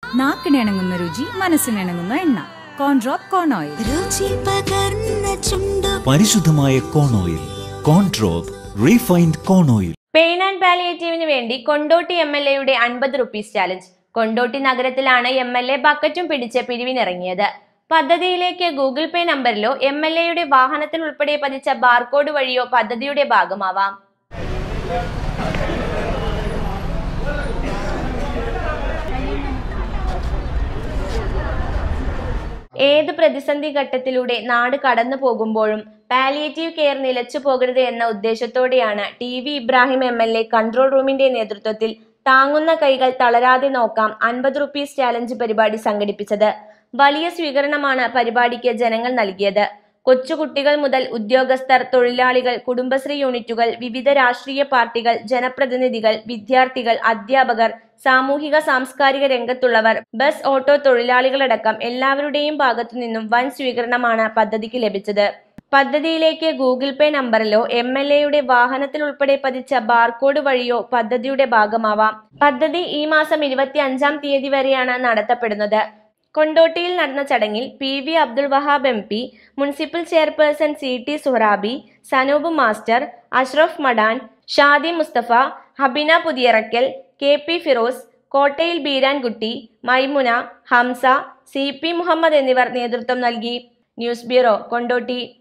നാക്കിനിണങ്ങുന്ന രുചി മനസ്സിനിണങ്ങുന്ന എണ്ണ കോൺഡ്രോപ്പ് കോൺ ഓയിൽ രുചി പകർന്ന ചുണ്ടു പരിശുദ്ധമായ കോൺ ഓയിൽ കോൺട്രോപ്പ് refined corn oil pain and പാലിയേറ്റീവിന് വേണ്ടി കൊണ്ടോട്ടി എം എൽ എയുടെ അൻപത് റുപ്പീസ് ചാലഞ്ച് കൊണ്ടോട്ടി നഗരത്തിലാണ് എം എൽ എ ബക്കറ്റും പിടിച്ച് പിരിവിനിറങ്ങിയത് പദ്ധതിയിലേക്ക് ഗൂഗിൾ പേ നമ്പറിലോ എം എൽ എയുടെ വാഹനത്തിൽ ഉൾപ്പെടെ പതിച്ച ബാർകോഡ് വഴിയോ പദ്ധതിയുടെ ഭാഗമാവാം ഏത് പ്രതിസന്ധി ഘട്ടത്തിലൂടെ നാട് കടന്നു പോകുമ്പോഴും പാലിയേറ്റീവ് കെയർ നിലച്ചു പോകരുത് എന്ന ഉദ്ദേശത്തോടെയാണ് T V Ibrahim M L A control റൂമിന്റെ നേതൃത്വത്തിൽ താങ്ങുന്ന കൈകൾ തളരാതെ നോക്കാം അൻപത് റുപ്പീസ് ചാലഞ്ച് പരിപാടി സംഘടിപ്പിച്ചത് വലിയ സ്വീകരണമാണ് പരിപാടിക്ക് ജനങ്ങൾ നൽകിയത് കൊച്ചുകുട്ടികൾ മുതൽ ഉദ്യോഗസ്ഥർ തൊഴിലാളികൾ കുടുംബശ്രീ യൂണിറ്റുകൾ വിവിധ രാഷ്ട്രീയ പാർട്ടികൾ ജനപ്രതിനിധികൾ വിദ്യാർത്ഥികൾ അധ്യാപകർ സാമൂഹിക സാംസ്കാരിക രംഗത്തുള്ളവർ ബസ് ഓട്ടോ തൊഴിലാളികളടക്കം എല്ലാവരുടെയും ഭാഗത്തു നിന്നും വൻ സ്വീകരണമാണ് പദ്ധതിക്ക് ലഭിച്ചത് പദ്ധതിയിലേക്ക് ഗൂഗിൾ പേ നമ്പറിലോ എം എൽ എയുടെ വാഹനത്തിൽ ഉൾപ്പെടെ പതിച്ച ബാർകോഡ് വഴിയോ പദ്ധതിയുടെ ഭാഗമാവാം പദ്ധതി ഈ മാസം ഇരുപത്തി അഞ്ചാം തീയതി വരെയാണ് നടത്തപ്പെടുന്നത് കൊണ്ടോട്ടിയിൽ നടന്ന ചടങ്ങിൽ P V Abdul Wahab M P municipal chairperson C T Suharabi Sanoob master Ashraf Madan Shadi Mustafa Habina Puthiyarakkal K P Firoz Kottayil Beerankutty Maimuna Hamza C P Muhammad എന്നിവർ നേതൃത്വം നൽകി ന്യൂസ് ബ്യൂറോ കൊണ്ടോട്ടി